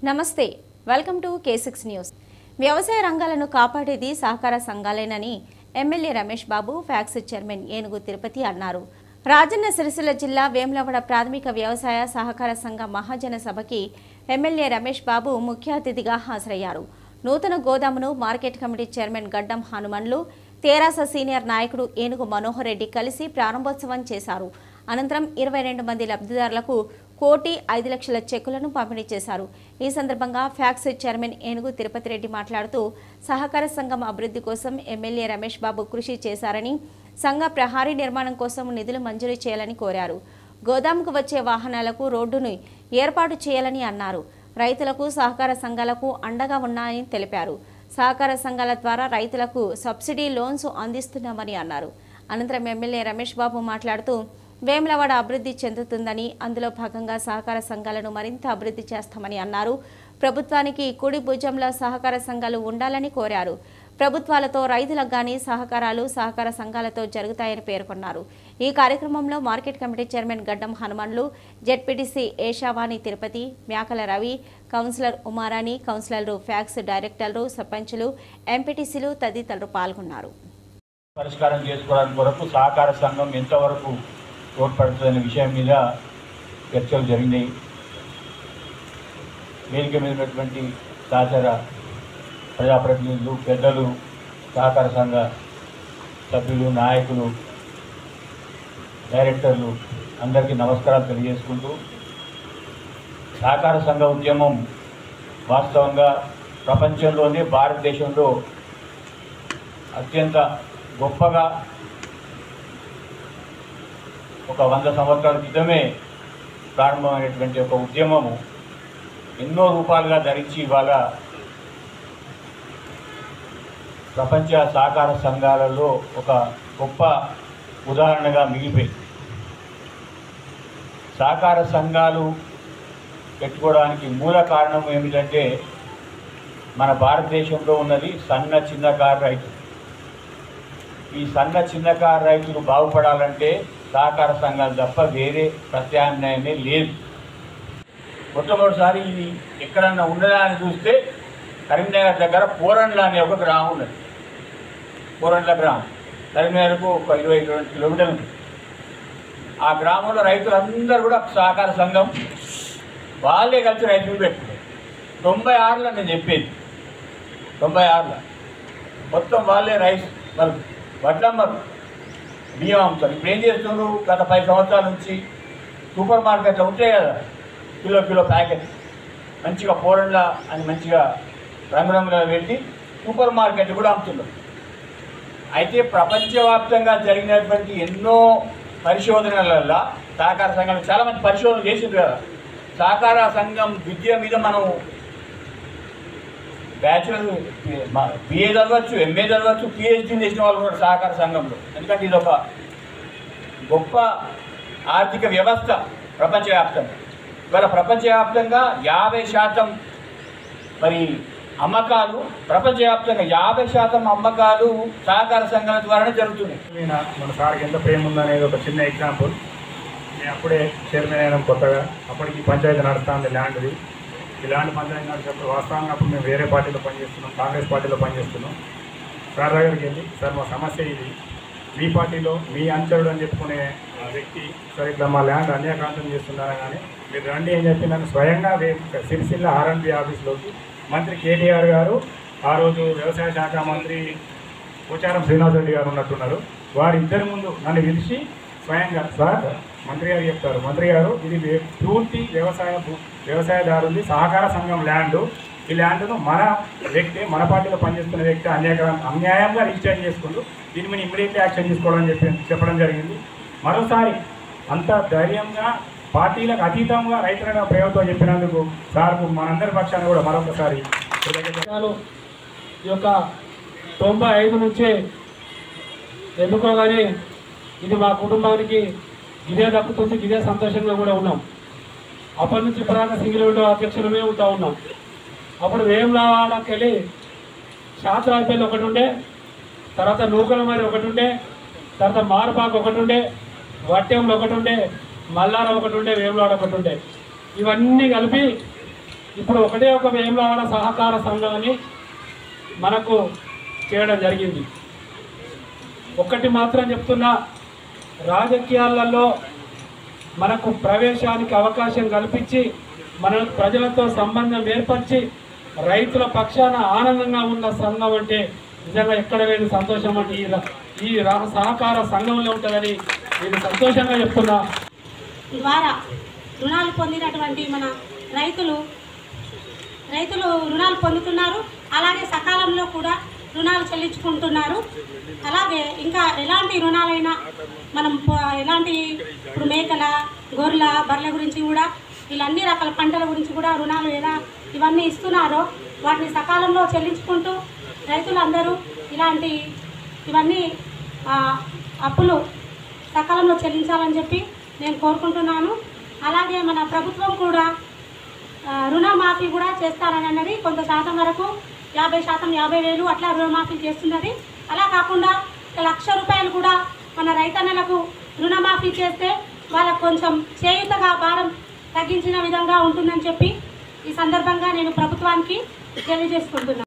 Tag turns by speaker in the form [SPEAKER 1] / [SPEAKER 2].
[SPEAKER 1] నమస్తే welcome to K six news వ్యవసాయ రంగాలను కాపాడేది సహకార సంఘాలేనని MLA Ramesh Babu PACS chairman Enugu Tirupati అన్నారు రాజన్న సిరిసిల్ల జిల్లా వేములవాడ ప్రాథమిక వ్యవసాయ సహకార సంఘ మహాజన సభకి ఎమ్మెల్యే రమేష్ బాబు ముఖ్య అతిథిగా హాజరయ్యారు నూతన గోదామును మార్కెట్ కమిటీ చైర్మన్ గడ్డం హనుమన్లు తేరాస సీనియర్ నాయకుడు ఏనుగు మనోహర్ రెడ్డి కలిసి ప్రారంభోత్సవం చేశారు అనంతరం ఇరవై రెండు మంది లబ్ధిదారులకు కోటి ఐదు లక్షల చెక్కులను పంపిణీ చేశారు ఈ సందర్భంగా ఫ్యాక్స్ చైర్మన్ ఏనుగు తిరుపతి రెడ్డి మాట్లాడుతూ సహకార సంఘం అభివృద్ధి కోసం ఎమ్మెల్యే రమేష్ బాబు కృషి చేశారని సంఘ ప్రహారీ నిర్మాణం కోసం నిధులు మంజూరు చేయాలని కోరారు గోదాముకు వచ్చే వాహనాలకు రోడ్డును ఏర్పాటు చేయాలని అన్నారు రైతులకు సహకార సంఘాలకు అండగా ఉన్నాయని తెలిపారు సహకార సంఘాల ద్వారా రైతులకు సబ్సిడీ లోన్స్ అందిస్తున్నామని అన్నారు అనంతరం ఎమ్మెల్యే రమేష్ బాబు మాట్లాడుతూ వేములవాడ అభివృద్ధి చెందుతుందని అందులో భాగంగా సహకార సంఘాలను మరింత అభివృద్ధి చేస్తామని అన్నారు ప్రభుత్వానికి కుడి భుజంలో సహకార సంఘాలు ఉండాలని కోరారు ప్రభుత్వాలతో రైతులకు గాని సహకారాలు సహకార సంఘాలతో జరుగుతాయని పేర్కొన్నారు ఈ కార్యక్రమంలో మార్కెట్ కమిటీ చైర్మన్ గడ్డం హనుమన్లు జెడ్పీటీసీ ఏషావాణి తిరుపతి మేకల రవి కౌన్సిలర్ ఉమారాణి కౌన్సిలర్లు ఫ్యాక్స్ డైరెక్టర్లు సర్పంచులు ఎంపీటీసీలు తదితరులు పాల్గొన్నారు
[SPEAKER 2] పరిష్కారం చేసుకోవడానికి కొరకు సహకార సంఘం ఎంతవరకు తోడ్పడుతుందనే విషయం మీద చర్చలు జరిగినాయి వేదిక మీద ఉన్నటువంటి సహచర ప్రజాప్రతినిధులు పెద్దలు సహకార సంఘ సభ్యులు నాయకులు డైరెక్టర్లు అందరికీ నమస్కారాలు తెలియజేసుకుంటూ సహకార సంఘ ఉద్యమం వాస్తవంగా ప్రపంచంలోనే భారతదేశంలో అత్యంత గొప్పగా ఒక వంద సంవత్సరాల క్రితమే ప్రారంభమైనటువంటి ఒక ఉద్యమము ఎన్నో రూపాలుగా ధరించి ఇవాళ ప్రపంచ సహకార సంఘాలలో ఒక గొప్ప ఉదాహరణగా మిగిలిపోయింది సహకార సంఘాలు పెట్టుకోవడానికి మూల కారణం ఏమిటంటే మన భారతదేశంలో ఉన్నది సన్న చిన్నకారు రైతు ఈ సన్న చిన్నకారు రైతులు బాగుపడాలంటే సహకార సంఘాలు తప్ప వేరే ప్రత్యామ్నాయమే లేదు మొట్టమొదటిసారి ఇది ఎక్కడన్నా ఉన్నదా అని చూస్తే కరీంనగర్ దగ్గర పోరండ్ల అనే ఒక గ్రామం ఉన్నది పోరండ్ల గ్రామం కరీంనగర్కు ఒక ఇరవై ఇరవై కిలోమీటర్లు ఉంటుంది ఆ గ్రామంలో రైతులందరూ కూడా సహకార సంఘం వాళ్ళే కలిసి రైతులు పెట్టుకున్నారు తొంభై ఆరులో నేను చెప్పేది తొంభై ఆరులో మొత్తం వాళ్ళే రైస్ వాళ్ళు వడ్లమ్మరు బియ్యం అమ్ముతారు ఇప్పుడు ఏం చేస్తున్నారు గత పది సంవత్సరాల నుంచి సూపర్ మార్కెట్లో ఉంటాయి కదా కిలో కిలో ప్యాకెట్ మంచిగా పోరండ్లా అని మంచిగా రంగురంగులో పెట్టి సూపర్ మార్కెట్ కూడా అమ్ముతున్నారు అయితే ప్రపంచవ్యాప్తంగా జరిగినటువంటి ఎన్నో పరిశోధనలలో సహకార సంఘాలు చాలా మంది పరిశోధన చేసింది కదా సహకార సంఘం విద్య మీద మనం బ్యాచులర్ బిఏ చదవచ్చు ఎంఏ చదవచ్చు పిహెచ్డీ చేసిన వాళ్ళు కూడా సహకార సంఘంలో ఎందుకంటే ఇది ఒక గొప్ప ఆర్థిక వ్యవస్థ ప్రపంచవ్యాప్తంగా ఇవాళ ప్రపంచవ్యాప్తంగా యాభై శాతం మరి అమ్మకాలు ప్రపంచవ్యాప్తంగా యాభై శాతం అమ్మకాలు సహకార సంఘాల ద్వారానే జరుగుతున్నాయి
[SPEAKER 3] మీద మన సార్కి ఎంత ప్రేమ ఉందనేది ఒక చిన్న ఎగ్జాంపుల్ నేను అప్పుడే చైర్మన్ అయినాం కొత్తగా అప్పటికి పంచాయతీ నడుస్తుంది ల్యాండ్ది ఈ ల్యాండ్ పంచాయతీ నడిచినప్పుడు వాస్తవంగా అప్పుడు మేము వేరే పార్టీలో పనిచేస్తున్నాం కాంగ్రెస్ పార్టీలో పనిచేస్తున్నాం సార్ దగ్గరికి వెళ్ళి సార్ మా సమస్య ఇది మీ పార్టీలో మీ అంచరుడు అని చెప్పుకునే ఆ వ్యక్తి సార్ ఇట్లా మా ల్యాండ్ అన్యాకాంతం చేస్తున్నారా కానీ మీరు రండి అని చెప్పి నన్ను స్వయంగా వే- సిరిసిల్ల ఆర్ఎన్బి ఆఫీస్లోకి మంత్రి కేటీఆర్ గారు ఆ రోజు వ్యవసాయ శాఖ మంత్రి పోచారం శ్రీనివాస్ రెడ్డి గారు ఉన్నట్టున్నారు వారి ఇద్దరి ముందు నన్ను పిలిచి స్వయంగా సార్ మంత్రి గారు చెప్తారు మంత్రి గారు ఇది వే- పూర్తి వ్యవసాయ భూ- వ్యవసాయదారుది సహకార సంఘం ల్యాండ్ ఈ ల్యాండ్ను మన వ్యక్తి మన పార్టీలో పనిచేస్తున్న వ్యక్తి అన్యాయ అన్యాయంగా రిజిస్టర్ చేసుకుంటూ దీని మీద ఇమ్మీడియట్లీ యాక్షన్ తీసుకోవాలని చెప్పి చెప్పడం జరిగింది మరోసారి అంత ధైర్యంగా పార్టీలకు అతీతంగా రైతుల ప్రేమతో చెప్పినందుకు సార్కు మనందరి పక్షాన్ని కూడా మరొకసారి కృతజ్ఞతలు
[SPEAKER 4] పథకాలు ఈ యొక్క తొంభై ఐదు నుంచే ఎన్నుకోగానే ఇది మా కుటుంబానికి ఇదే దక్కుతుంది ఇదే సంతోషంగా కూడా ఉన్నాం అప్పటి నుంచి ఇప్పటిదాకా సింగిల్ విండో అధ్యక్షులమే ఉంటా ఉన్నాం అప్పుడు వేములవాడకి వెళ్ళి శాస్త్రాలపల్లి ఒకటి ఉండే తర్వాత నూకల మరి ఒకటి ఉండే తర్వాత మారపాకు ఒకటి ఉండే వట్టెంలో ఒకటి ఉండే మల్లారం ఒకటి ఉండే వేములవాడ ఒకటి ఉండే ఇవన్నీ కలిపి ఇప్పుడు ఒకటే ఒక వేములవాడ సహకార సంఘాన్ని మనకు చేయడం జరిగింది ఒక్కటి మాత్రం చెప్తున్నా రాజకీయాలలో మనకు ప్రవేశానికి అవకాశం కల్పించి మన ప్రజలతో సంబంధం ఏర్పరిచి రైతుల పక్షాన ఆనందంగా ఉన్న సంఘం అంటే నిజంగా ఎక్కడ లేని సంతోషం అంటే ఈ ర- ఈ రా- సహకార సంఘంలో ఉంటుందని నేను సంతోషంగా చెప్తున్నా
[SPEAKER 5] ద్వారా రుణాలు పొందినటువంటి మన రైతులు రైతులు రుణాలు పొందుతున్నారు అలాగే సకాలంలో కూడా రుణాలు చెల్లించుకుంటున్నారు అలాగే ఇంకా ఎలాంటి రుణాలైనా మనం ప- ఎలాంటి ఇప్పుడు మేకల గొర్రెల బర్రెల గురించి కూడా ఇలా అన్ని రకాల పంటల గురించి కూడా రుణాలు ఎలా ఇవన్నీ ఇస్తున్నారో వాటిని సకాలంలో చెల్లించుకుంటూ రైతులందరూ ఇలాంటి ఇవన్నీ ఆ, అప్పులు సకాలంలో చెల్లించాలని చెప్పి నేను కోరుకుంటున్నాను అలాగే మన ప్రభుత్వం కూడా ఆ, రుణమాఫీ కూడా చేస్తారని అన్నది కొంత శాతం వరకు యాభై శాతం యాభై వేలు అట్లా రుణమాఫీ చేస్తున్నది అలా కాకుండా ఒక లక్ష రూపాయలు కూడా మన రైతన్నలకు రుణమాఫీ చేస్తే వాళ్ళకు కొంచెం చేయుతగా భారం తగ్గించిన విధంగా ఉంటుందని చెప్పి ఈ సందర్భంగా నేను ప్రభుత్వానికి తెలియజేసుకుంటున్నాను